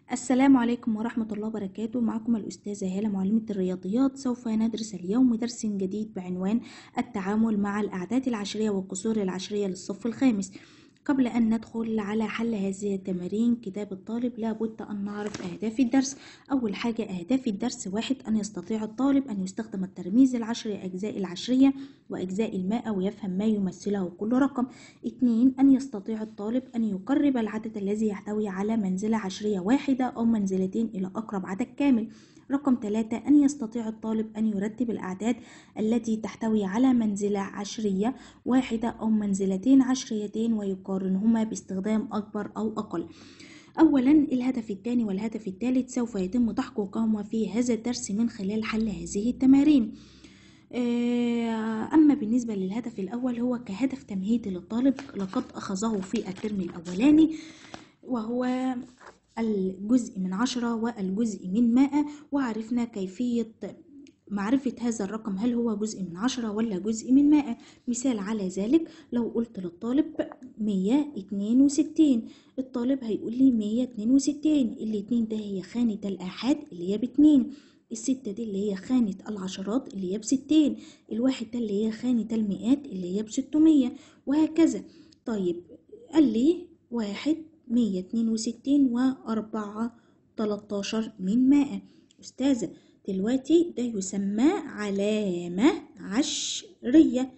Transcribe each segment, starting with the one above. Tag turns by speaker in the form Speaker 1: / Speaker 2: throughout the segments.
Speaker 1: السلام عليكم ورحمة الله وبركاته معكم الأستاذة هالة معلمة الرياضيات سوف ندرس اليوم درس جديد بعنوان التعامل مع الأعداد العشرية والكسور العشرية للصف الخامس قبل أن ندخل على حل هذه التمارين كتاب الطالب لابد أن نعرف أهداف الدرس أول حاجة أهداف الدرس واحد أن يستطيع الطالب أن يستخدم الترميز العشري أجزاء العشرية وأجزاء المائة ويفهم ما يمثله كل رقم اثنين أن يستطيع الطالب أن يقرب العدد الذي يحتوي على منزلة عشرية واحدة أو منزلتين إلى أقرب عدد كامل رقم ثلاثة أن يستطيع الطالب أن يرتب الأعداد التي تحتوي على منزلة عشرية واحدة أو منزلتين عشريتين ويقارنهما باستخدام أكبر أو أقل أولا الهدف الثاني والهدف الثالث سوف يتم تحقيقهما في هذا الدرس من خلال حل هذه التمارين أما بالنسبة للهدف الأول هو كهدف تمهيدي للطالب لقد أخذه في الترم الأولاني وهو الجزء من عشرة والجزء من مائة وعرفنا كيفية معرفة هذا الرقم هل هو جزء من عشرة ولا جزء من مائة مثال على ذلك لو قلت للطالب مية اتنين وستين الطالب هيقول لي مية اتنين وستين الاتنين ده هي خانة الآحاد اللي هي باتنين الستة دي اللي هي خانة العشرات اللي هي بستين الواحد ده اللي هي خانة المئات اللي هي بستمية وهكذا طيب قال لي واحد مية اتنين وستين وأربعة تلاتاشر من مائة أستاذة دلوقتي ده يسمى علامة عشرية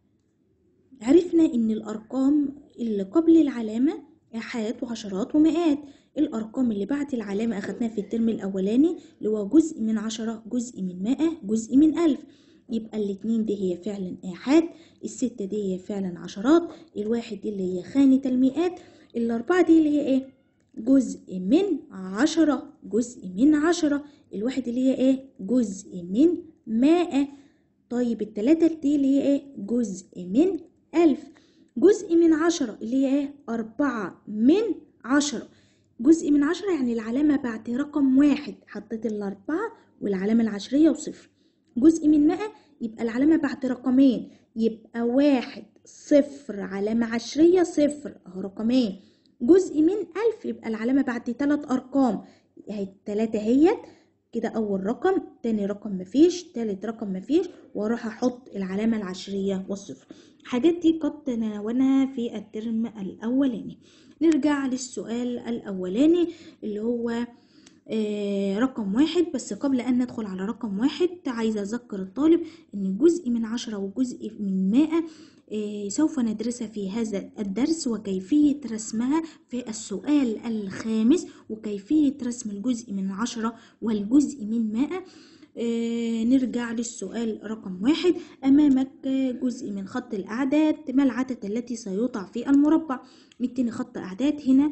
Speaker 1: عرفنا إن الأرقام اللي قبل العلامة آحاد وعشرات ومئات الأرقام اللي بعد العلامة أخدناها في الترم الأولاني اللي هو جزء من عشرة جزء من مائة جزء من ألف يبقى الاتنين دي هي فعلا آحاد الستة دي هي فعلا عشرات الواحد دي اللي هي خانة المئات الأربعة دي اللي هي إيه؟ جزء من عشرة جزء من عشرة الواحد اللي هي إيه؟ جزء من مائة طيب التلاتة دي اللي هي إيه؟ جزء من ألف جزء من عشرة اللي هي إيه؟ أربعة من عشرة جزء من عشرة يعني العلامة بعد رقم واحد حطيت الأربعة والعلامة العشرية وصفر جزء من مائة يبقى العلامة بعد رقمين يبقى واحد صفر علامة عشرية صفر اهو رقمين جزء من ألف يبقى العلامة بعد تلات أرقام اهي التلاتة هيت كده أول رقم تاني رقم مفيش تالت رقم مفيش وأروح أحط العلامة العشرية والصفر الحاجات دي قد تناولناها في الترم الأولاني نرجع للسؤال الأولاني اللي هو آه رقم واحد بس قبل أن ندخل على رقم واحد عايزة أذكر الطالب أن جزء من عشرة وجزء من مائة آه سوف ندرسها في هذا الدرس وكيفية رسمها في السؤال الخامس وكيفية رسم الجزء من عشرة والجزء من مائة آه نرجع للسؤال رقم واحد أمامك جزء من خط الأعداد ما العدد التي سيوضع في المربع نبتدي خط أعداد هنا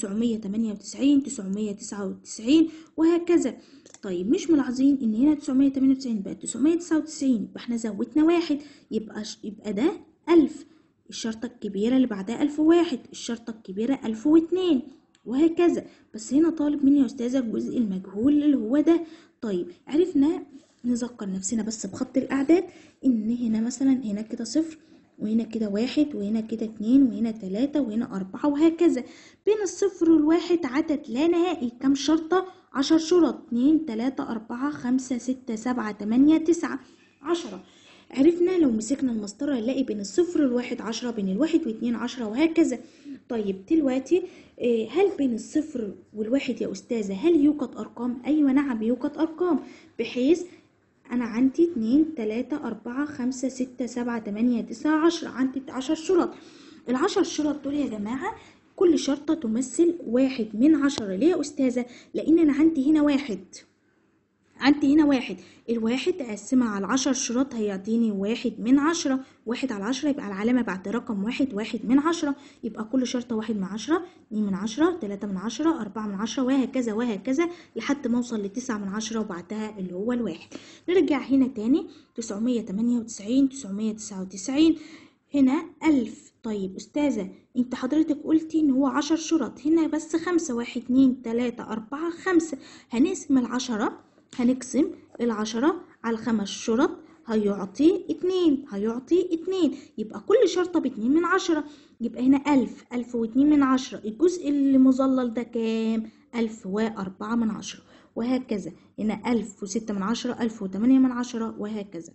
Speaker 1: 998 999 وهكذا طيب مش ملاحظين إن هنا 998 بقت 999 يبقى احنا زودنا واحد يبقى يبقى ده 1000 الشرطة الكبيرة اللي بعدها 1001 الشرطة الكبيرة 1002 وهكذا بس هنا طالب مني يا أستاذة الجزء المجهول اللي هو ده طيب عرفنا نذكر نفسنا بس بخط الأعداد إن هنا مثلا هنا كده صفر وهنا كده واحد وهنا كده اتنين وهنا تلاتة وهنا أربعة وهكذا بين الصفر والواحد عدد لا نهائي كم شرطة عشر شرط اتنين تلاتة أربعة خمسة ستة سبعة تمانية تسعة عشرة عرفنا لو مسكنا المسطرة نلاقي بين الصفر والواحد عشرة بين الواحد واتنين عشرة وهكذا طيب دلوقتي هل بين الصفر والواحد يا أستاذة هل يوجد أرقام؟ أيوة نعم يوجد أرقام بحيث أنا عندي اتنين تلاتة أربعة خمسة ستة سبعة تمانية تسعة عشرة عندي عشر شرط العشر شرط دول يا جماعة كل شرطة تمثل واحد من عشرة ليه يا أستاذة؟ لأن أنا عندي هنا واحد عندي هنا واحد الواحد أقسمها على العشر شروط هيعطيني واحد من عشرة واحد على عشرة يبقى العلامة بعد رقم واحد واحد من عشرة يبقى كل شرطة واحد من عشرة اتنين من عشرة تلاتة من عشرة أربعة من عشرة وهكذا وهكذا لحد ما أوصل لتسعة من عشرة وبعدها اللي هو الواحد نرجع هنا تاني تسعمية تمانية وتسعين تسعمية تسعة وتسعين هنا ألف طيب أستاذة أنت حضرتك قلتي إن هو عشر شرط هنا بس خمسة واحد اتنين تلاتة أربعة خمسة هنقسم العشرة هنقسم العشرة على خمس شرط هيعطي اتنين هيعطي اتنين يبقى كل شرطة باتنين من عشرة يبقى هنا ألف ألف واتنين من عشرة الجزء اللي مظلل ده كام ألف وأربعة من عشرة وهكذا هنا ألف وستة من عشرة ألف وتمانية من عشرة وهكذا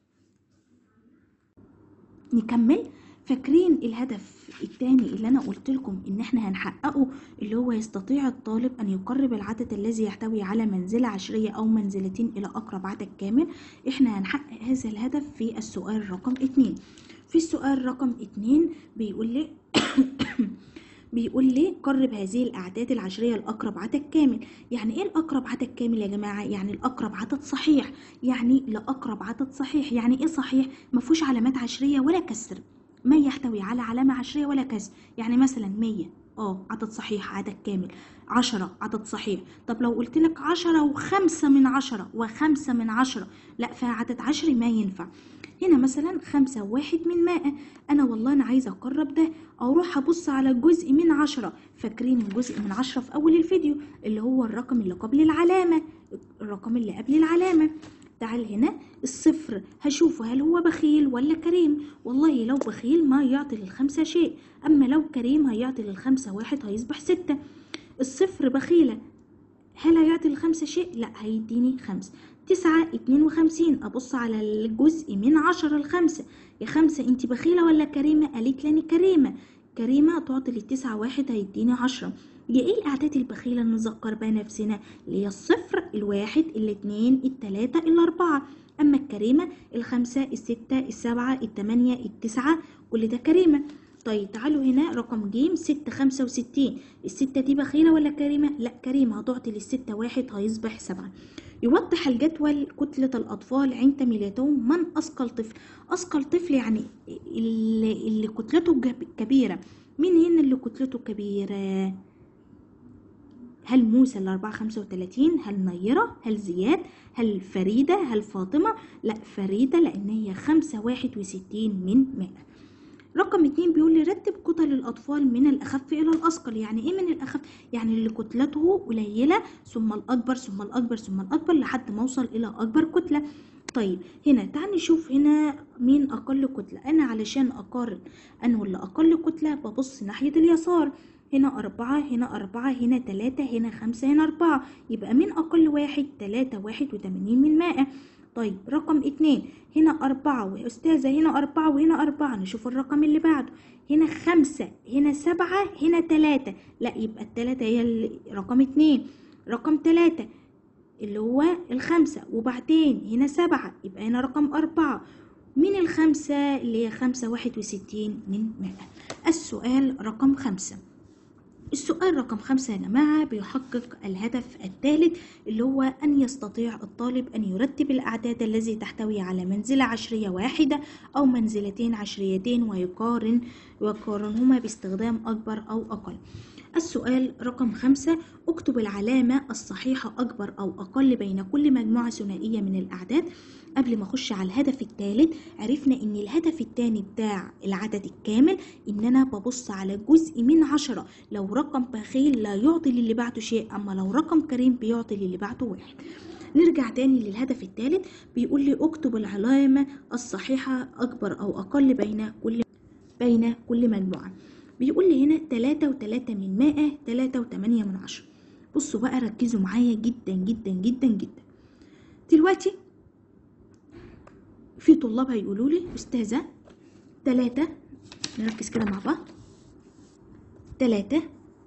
Speaker 1: نكمل فاكرين الهدف التاني اللي انا قلت لكم ان احنا هنحققه اللي هو يستطيع الطالب ان يقرب العدد الذي يحتوي على منزلة عشرية او منزلتين الى اقرب عدد كامل احنا هنحقق هذا الهدف في السؤال رقم اتنين في السؤال رقم اتنين بيقول لي بيقول لي قرب هذه الأعداد العشرية لأقرب عدد كامل يعني إيه الأقرب عدد كامل يا جماعة؟ يعني الأقرب عدد صحيح يعني لأقرب عدد صحيح يعني إيه صحيح؟ مفهوش علامات عشرية ولا كسر ما يحتوي على علامة عشرية ولا كسر يعني مثلا مية اه عدد صحيح عدد كامل عشرة عدد صحيح طب لو قلت لك عشرة وخمسة من عشرة وخمسة من عشرة لا فعدد عشري ما ينفع هنا مثلا خمسة واحد من مائة أنا والله أنا عايزة أقرب ده أروح أبص على الجزء من عشرة فاكرين الجزء من عشرة في أول الفيديو اللي هو الرقم اللي قبل العلامة الرقم اللي قبل العلامة تعال هنا الصفر هشوفه هل هو بخيل ولا كريم والله لو بخيل ما يعطي للخمسة شيء أما لو كريم هيعطي للخمسة واحد هيصبح ستة الصفر بخيلة هل هيعطي الخمسة شيء؟ لا هيديني خمسة تسعة اتنين وخمسين أبص على الجزء من عشرة لخمسة يا خمسة انت بخيلة ولا كريمة؟ قالت لي كريمة كريمة تعطي للتسعة واحد هيديني عشرة هي ايه الأعداد البخيلة نذكر بها نفسنا اللي هي الصفر الواحد الاتنين التلاتة الأربعة أما الكريمة الخمسة الستة السبعة التمانية التسعة كل ده كريمة طيب تعالوا هنا رقم جيم ستة خمسة وستين الستة دي بخيلة ولا كريمة؟ لا كريمة هتعطي للستة واحد هيصبح سبعة يوضح الجدول كتلة الأطفال عند تميلاتهم من أثقل طفل أثقل طفل يعني اللي, اللي كتلته كبيرة مين هنا اللي كتلته كبيرة؟ هل موسى الأربعة خمسة وتلاتين هل نيرة هل زياد هل فريدة هل فاطمة لا فريدة لأن هي خمسة واحد وستين من مئة رقم اتنين بيقول لي رتب كتل الأطفال من الأخف إلى الأثقل يعني إيه من الأخف؟ يعني اللي كتلته قليلة ثم الأكبر ثم الأكبر ثم الأكبر لحد ما أوصل إلى أكبر كتلة طيب هنا تعال نشوف هنا مين أقل كتلة أنا علشان أقارن أنا اللي أقل كتلة ببص ناحية اليسار هنا أربعة هنا أربعة هنا تلاتة هنا خمسة هنا أربعة يبقى من أقل واحد تلاتة واحد وتمانين من مائة طيب رقم اتنين هنا أربعة وأستاذة هنا أربعة وهنا أربعة نشوف الرقم اللي بعده هنا خمسة هنا سبعة هنا تلاتة لا يبقى التلاتة هي رقم اتنين رقم تلاتة اللي هو الخمسة وبعدين هنا سبعة يبقى هنا رقم أربعة من الخمسة اللي هي خمسة واحد وستين من مائة السؤال رقم خمسة السؤال رقم خمسة يا جماعة بيحقق الهدف الثالث اللي هو أن يستطيع الطالب أن يرتب الأعداد التي تحتوي على منزلة عشرية واحدة أو منزلتين عشريتين ويقارن ويقارنهما باستخدام أكبر أو أقل السؤال رقم خمسة اكتب العلامة الصحيحة أكبر أو أقل بين كل مجموعة ثنائية من الأعداد قبل ما أخش على الهدف الثالث عرفنا إن الهدف الثاني بتاع العدد الكامل إن أنا ببص على جزء من عشرة لو رقم بخيل لا يعطي للي بعده شيء أما لو رقم كريم بيعطي للي بعده واحد نرجع تاني للهدف الثالث بيقول لي اكتب العلامة الصحيحة أكبر أو أقل بين كل بين كل مجموعة بيقول لي هنا تلاتة وتلاتة من مائة تلاتة وتمانية من عشرة بصوا بقى ركزوا معايا جدا جدا جدا جدا دلوقتي في طلاب هيقولوا لي أستاذة تلاتة نركز كده مع بعض تلاتة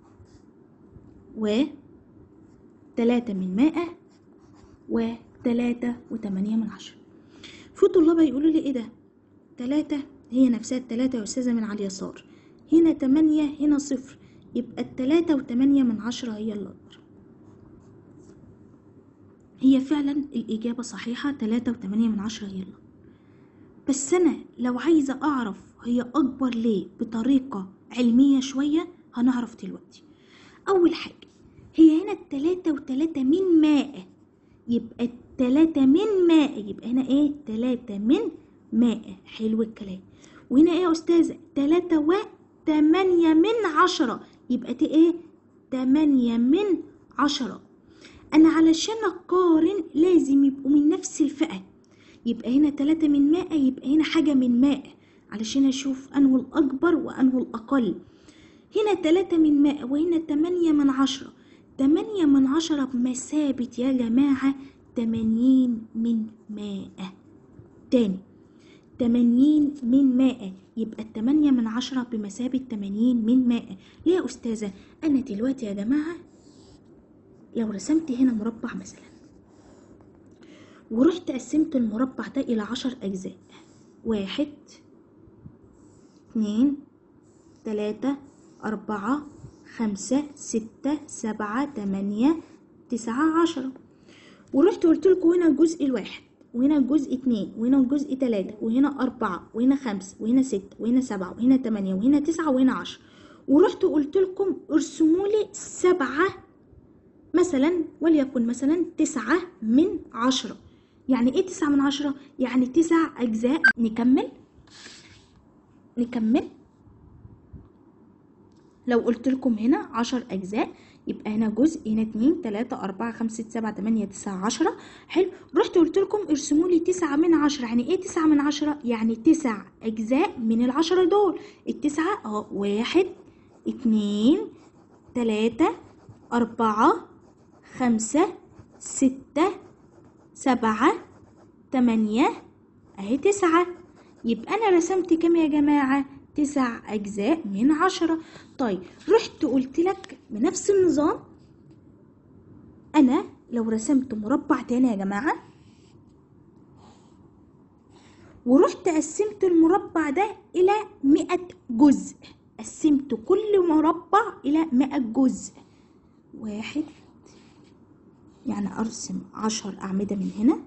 Speaker 1: و تلاتة من مائة وتلاتة وتمانية من عشرة في طلاب هيقولوا لي ايه ده تلاتة هي نفسها التلاتة يا أستاذة من على اليسار هنا تمانية هنا صفر يبقى التلاتة وتمانية من عشرة هي الأكبر هي فعلا الإجابة صحيحة تلاتة وتمانية من عشرة هي الأكبر بس أنا لو عايزة أعرف هي أكبر ليه بطريقة علمية شوية هنعرف دلوقتي أول حاجة هي هنا التلاتة وتلاتة من مائة يبقى التلاتة من مائة يبقى هنا ايه تلاتة من مائة حلو الكلام وهنا ايه يا أستاذة تلاتة و تمانية من عشرة يبقى تي ايه تمانية من عشرة أنا علشان أقارن لازم يبقوا من نفس الفئة يبقى هنا تلاتة من مائة يبقى هنا حاجة من مائة علشان أشوف أنه الأكبر وأنه الأقل هنا تلاتة من مائة وهنا تمانية من عشرة تمانية من عشرة بمثابة يا جماعة تمانين من مائة تاني تمانين من مائة يبقى التمانية من عشرة بمثابة تمانين من مائة ليه يا أستاذة أنا دلوقتي يا جماعة لو رسمت هنا مربع مثلا ورحت قسمت المربع ده إلى عشر أجزاء واحد اتنين تلاتة أربعة خمسة ستة سبعة تمانية تسعة عشرة ورحت قلت لكم هنا الجزء الواحد وهنا الجزء اتنين وهنا الجزء تلاتة وهنا أربعة وهنا خمسة وهنا ستة وهنا سبعة وهنا تمانية وهنا تسعة وهنا عشرة ورحت قلت لكم ارسموا لي سبعة مثلا وليكن مثلا تسعة من عشرة يعني ايه تسعة من عشرة؟ يعني تسع أجزاء نكمل نكمل لو قلت لكم هنا عشر أجزاء يبقى هنا جزء هنا اتنين تلاتة أربعة خمسة سبعة تمانية تسعة عشرة حلو رحت قلت لكم ارسموا لي تسعة من عشرة يعني ايه تسعة من عشرة؟ يعني تسع أجزاء من العشرة دول التسعة اهو واحد اتنين تلاتة أربعة خمسة ستة سبعة تمانية اهي تسعة يبقى أنا رسمت كام يا جماعة؟ تسع أجزاء من عشرة طيب رحت قلت لك بنفس النظام أنا لو رسمت مربع تاني يا جماعة ورحت قسمت المربع ده إلى مئة جزء قسمت كل مربع إلى مئة جزء واحد يعني أرسم عشر أعمدة من هنا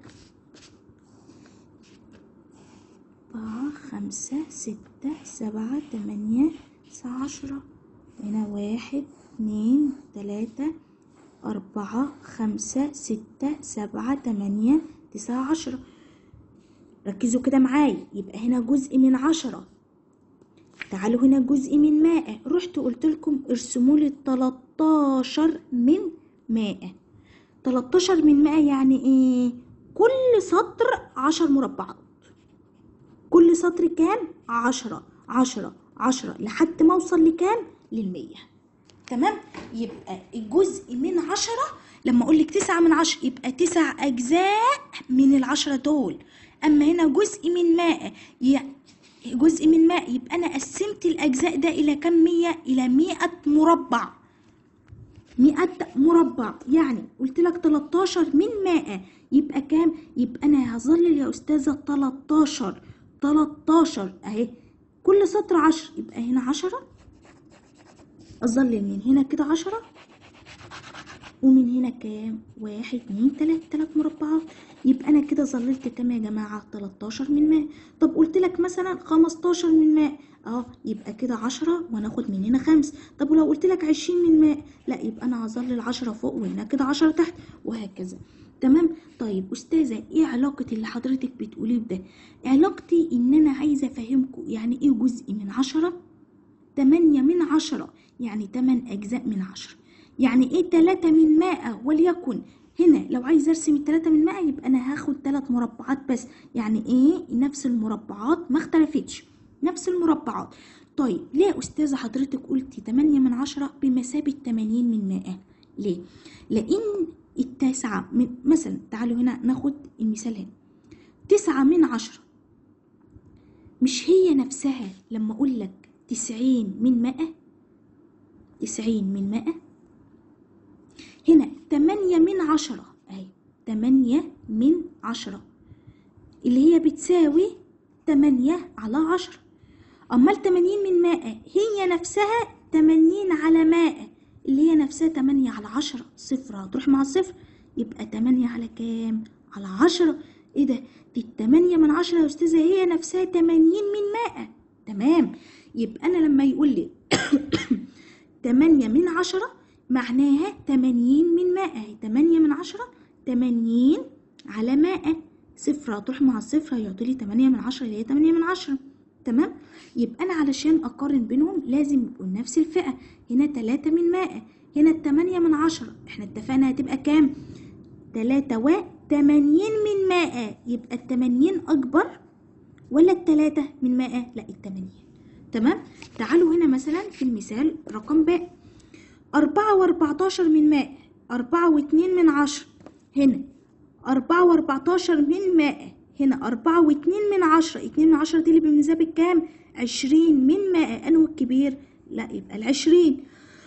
Speaker 1: أربعة خمسة ستة سبعة تمانية تسعة عشرة هنا واحد اتنين تلاتة أربعة خمسة ستة سبعة تمانية تسعة عشرة ركزوا كده معايا يبقى هنا جزء من عشرة تعالوا هنا جزء من مائة رحت قلت لكم ارسموا لي تلاتاشر من مائة تلاتاشر من مائة يعني ايه كل سطر عشر مربعات كل سطر كام عشرة عشرة عشرة لحد ما اوصل لكام للمية تمام يبقى الجزء من عشرة لما اقول لك تسعة من عشرة يبقى تسع اجزاء من العشرة دول اما هنا جزء من مائة يعني جزء من ماء يبقى انا قسمت الاجزاء ده الى كم مية الى مئة مربع مئة مربع يعني قلت لك 13 من مائة يبقى كام يبقى انا هظلل يا استاذة 13 13 اهي كل سطر 10 يبقى هنا 10 اظلل من هنا كده 10 ومن هنا كام واحد اتنين تلاتة تلات مربعات يبقى انا كده ظللت كام يا جماعة 13 من ماء طب قلت لك مثلا 15 من ماء اه يبقى كده 10 وهناخد من هنا خمس طب ولو قلت لك 20 من ماء لا يبقى انا هظلل 10 فوق وهنا كده 10 تحت وهكذا تمام طيب استاذه ايه علاقه اللي حضرتك بتقوليه بده علاقتي ان انا عايزه افهمكم يعني ايه جزء من عشرة تمانية من عشرة يعني تمن اجزاء من عشرة يعني ايه تلاتة من مائة وليكن هنا لو عايز ارسم التلاتة من مائة يبقى انا هاخد تلات مربعات بس يعني ايه نفس المربعات ما اختلفتش نفس المربعات طيب ليه يا استاذه حضرتك قلتي تمانية من عشرة بمثابه تمانين من مائة ليه لان التاسعة من مثلا تعالوا هنا ناخد المثال هنا تسعة من عشرة مش هي نفسها لما أقول لك تسعين من مائة تسعين من مائة هنا تمانية من عشرة أهي تمانية من عشرة اللي هي بتساوي تمانية على عشرة أمال تمانين من مائة هي نفسها تمانين على مائة اللي هي نفسها تمانية على عشرة صفر هتروح مع الصفر يبقى تمانية على كام؟ على عشرة ايه ده؟ دي التمانية من عشرة يا أستاذة هي نفسها تمانين من مائة تمام يبقى أنا لما يقول لي تمانية من عشرة معناها تمانين من مائة تمانية من عشرة تمانين على مائة صفر هتروح مع الصفر هيعطي لي تمانية من عشرة اللي هي تمانية من عشرة تمام يبقى أنا علشان أقارن بينهم لازم يبقوا نفس الفئة هنا تلاتة من مائة هنا التمانية من عشرة احنا اتفقنا هتبقى كام تلاتة وتمانين من مائة يبقى التمانين أكبر ولا التلاتة من مائة لا التمانين تمام تعالوا هنا مثلا في المثال رقم باء أربعة وأربعتاشر من مائة أربعة واتنين من عشرة هنا أربعة وأربعتاشر من مائة هنا أربعة واتنين من عشرة اتنين من عشرة دي اللي بمثابة كام؟ عشرين من مائة أنه الكبير؟ لا يبقى العشرين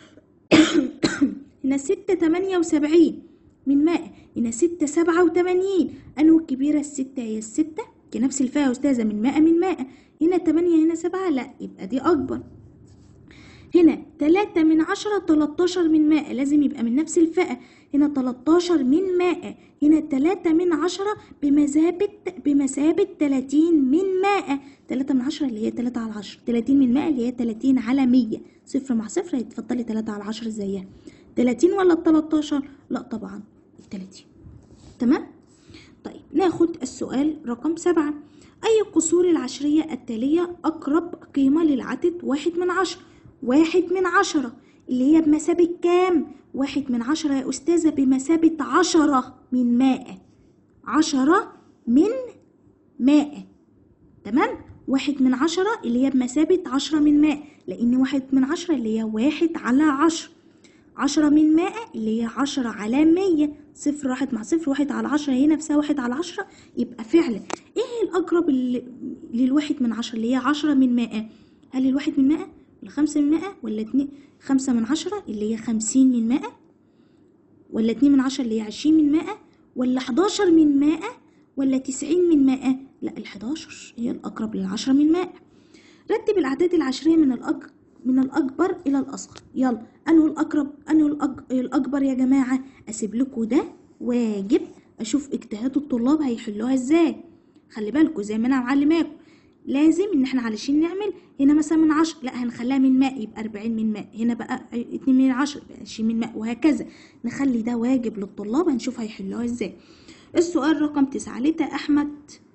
Speaker 1: هنا ستة تمانية وسبعين من مائة هنا ستة سبعة وتمانين أنه الكبيرة الستة هي الستة كنفس الفئة يا أستاذة من مائة من مائة هنا تمانية هنا سبعة لا يبقى دي أكبر هنا تلاتة من عشرة تلاتاشر من مائة لازم يبقى من نفس الفئة هنا تلاتاشر من مائة هنا تلاتة من عشرة بمثابة بمثابة تلاتين من مائة تلاتة من عشرة اللي هي تلاتة على عشرة تلاتين من مائة اللي هي تلاتين على مية صفر مع صفر هيتفضلي تلاتة على عشرة زيها تلاتين ولا التلاتاشر لا طبعا التلاتين تمام طيب ناخد السؤال رقم سبعة أي القصور العشرية التالية أقرب قيمة للعدد واحد من عشرة واحد من عشرة اللي هي بمثابة كام؟ واحد من عشرة يا أستاذة بمثابة عشرة من مائة عشرة من مائة تمام؟ واحد من عشرة اللي هي بمثابة عشرة من مائة لأن واحد من عشرة اللي هي واحد على عشرة عشرة من مائة اللي هي عشرة على مية صفر واحد مع صفر واحد على عشرة هنا نفسها واحد على عشرة يبقى فعلا ايه الأقرب اللي- للواحد من عشرة اللي هي عشرة من مائة هل الواحد من مائة ولا خمسة من مائة ولا اتنين خمسة من عشرة اللي هي خمسين من مائة ولا اتنين من عشرة اللي هي عشرين من مائة ولا حداشر من مائة ولا تسعين من مائة لا الحداشر هي الأقرب للعشرة من مائة رتب الأعداد العشرية من الأك... من الأكبر إلى الأصغر يلا أنه الأقرب أنه الأك... الأكبر يا جماعة أسيب لكم ده واجب أشوف اجتهاد الطلاب هيحلوها إزاي خلي بالكوا زي ما أنا معلماكم لازم إن إحنا علشان نعمل هنا مثلا من عشرة لا هنخليها من ماء يبقى أربعين من ماء هنا بقى اتنين من عشرة يبقى عشرين من ماء وهكذا نخلي ده واجب للطلاب هنشوف هيحلوها إزاي السؤال رقم تسعة لتا أحمد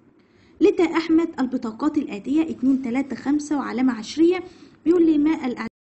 Speaker 1: لتا أحمد البطاقات الآتية اتنين تلاتة خمسة وعلامة عشرية بيقول لي ما الأعداد